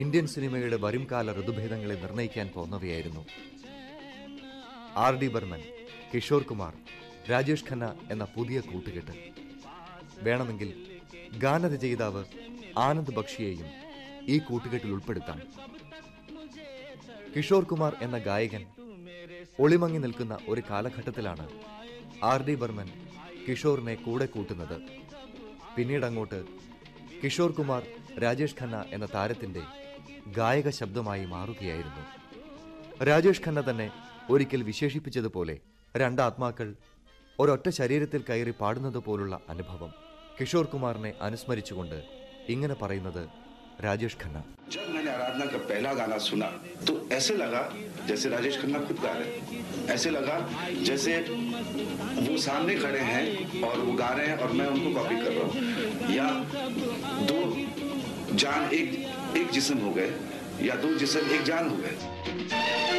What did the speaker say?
Indian സിനിമയുടെ വരുംകാല ഋതുഭേദങ്ങളെ നിർണ്ണയിക്കാൻ പോന്നവയായിരുന്നു ആർ ഡി ബർമൻ കിഷോർ കുമാർ രാജേഷ് ഖന്ന എന്ന പുതിയ കൂട്ടുകെട്ട് വേണമെങ്കിൽ ഗാനരചയിതാവ് ആനന്ദ് ബക്ഷിയെയും ഈ കൂട്ടുകെട്ടിൽ ഉൾപ്പെടുത്താം കിഷോർ കുമാർ എന്ന ഗായകൻ ഒളിമങ്ങി നിൽക്കുന്ന ഒരു കാലഘട്ടത്തിലാണ് ആർ ഡി ബർമൻ കിഷോറിനെ കൂടെ കൂട്ടുന്നത് പിന്നീട് അങ്ങോട്ട് കിഷോർ കുമാർ രാജേഷ് ഖന്ന എന്ന താരത്തിന്റെ ഗായക ശബ്ദമായി മാറുകയായിരുന്നു രാജേഷ് ഖന്ന തന്നെ ഒരിക്കൽ വിശേഷിപ്പിച്ചതുപോലെ രണ്ടാത്മാക്കൾ ഒരൊറ്റ ശരീരത്തിൽ കയറി പാടുന്നത് പോലുള്ള അനുഭവം കിഷോർ കുമാറിനെ അനുസ്മരിച്ചുകൊണ്ട് ഇങ്ങനെ പറയുന്നത് രാജേഷ് ഖന്ന जब मैंने आराधना का पहला गाना सुना तो ऐसे लगा जैसे राजेश खन्ना खुद गा रहे हैं ऐसे लगा जैसे वो सामने खड़े हैं और वो गा रहे हैं और मैं उनको कॉपी कर रहा हूँ या दो जान एक एक जिस्म हो गए या दो जिस्म एक जान हो गए